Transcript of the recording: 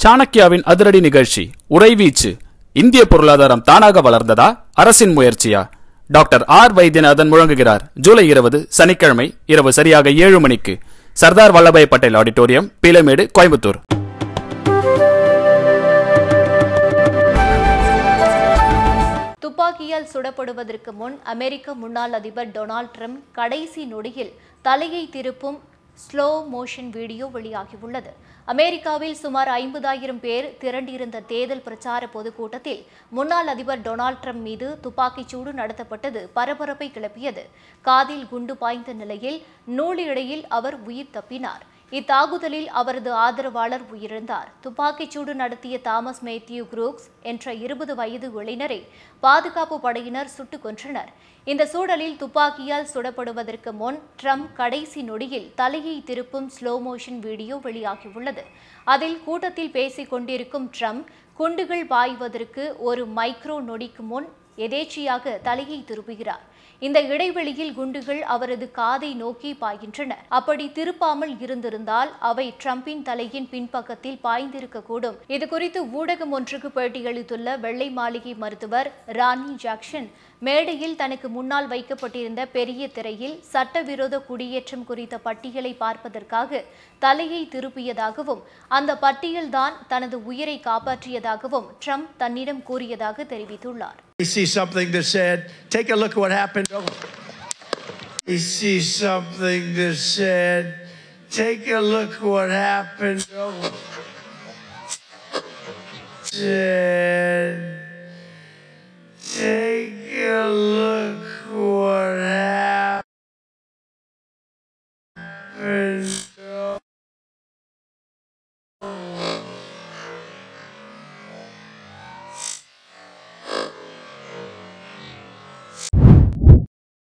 சாணக்கியாவின் அதிரடி நிகழ்ச்சி உறைவீச்சு இந்திய பொருளாதாரம் தானாக வளர்ந்ததா அரசின் முயற்சியா டாக்டர் ஆர் வைத்தியநாதன் முழங்குகிறார் ஜூலை இருபது சனிக்கிழமை இரவு சரியாக ஏழு மணிக்கு சர்தார் வல்லபாய் பட்டேல் ஆடிட்டோரியம் பீலமேடு கோயம்புத்தூர் துப்பாக்கியால் சுடப்படுவதற்கு முன் அமெரிக்க முன்னாள் அதிபர் டொனால்ட் ட்ரம்ப் கடைசி நொடியில் தலையை திருப்பும் ஸ்லோ மோஷன் வீடியோ வெளியாகியுள்ளது அமெரிக்காவில் சுமார் ஐம்பதாயிரம் பேர் திரண்டிருந்த தேர்தல் பிரச்சார பொதுக்கூட்டத்தில் முன்னாள் அதிபர் டொனால்ட் ட்ரம்ப் மீது துப்பாக்கிச் சூடு நடத்தப்பட்டது பரபரப்பை கிளப்பியது காதில் குண்டு பாய்ந்த நிலையில் நூலிழையில் அவர் உயிர் தப்பினார் இத்தாக்குதலில் அவரது ஆதரவாளர் உயிரிழந்தார் துப்பாக்கிச்சூடு நடத்திய தாமஸ் மேத்யூ குரூக்ஸ் என்ற இருபது வயது இளைஞரை பாதுகாப்பு படையினர் சுட்டுக் கொன்றனர் இந்த சூழலில் துப்பாக்கியால் சுடப்படுவதற்கு முன் ட்ரம்ப் கடைசி நொடியில் தலையை திருப்பும் ஸ்லோ மோஷன் வீடியோ வெளியாகியுள்ளது அதில் கூட்டத்தில் பேசிக் கொண்டிருக்கும் ட்ரம்ப் குண்டுகள் பாய்வதற்கு ஒரு மைக்ரோ நொடிக்கு முன் எதேச்சியாக தலையை திருப்புகிறார் இந்த இடைவெளியில் குண்டுகள் அவரது காதை நோக்கி பாய்கின்றன அப்படி திருப்பாமல் இருந்திருந்தால் அவை ட்ரம்பின் தலையின் பின்பக்கத்தில் பாய்ந்திருக்கக்கூடும் இதுகுறித்து ஊடகம் ஒன்றுக்கு பேட்டியளித்துள்ள வெள்ளை மாளிகை மருத்துவர் ராணி ஜாக்சன் மேடையில் தனக்கு முன்னால் வைக்கப்பட்டிருந்த பெரிய திரையில் சட்டவிரோத குடியேற்றம் குறித்த பட்டியலை பார்ப்பதற்காக தலையை திருப்பியதாகவும் அந்த பட்டியல்தான் தனது உயிரை காப்பாற்றியதாகவும் ட்ரம்ப் தன்னிடம் கூறியதாக தெரிவித்துள்ளார் He sees something that said, take a look at what happened. He sees something that said, take a look what happened. Said,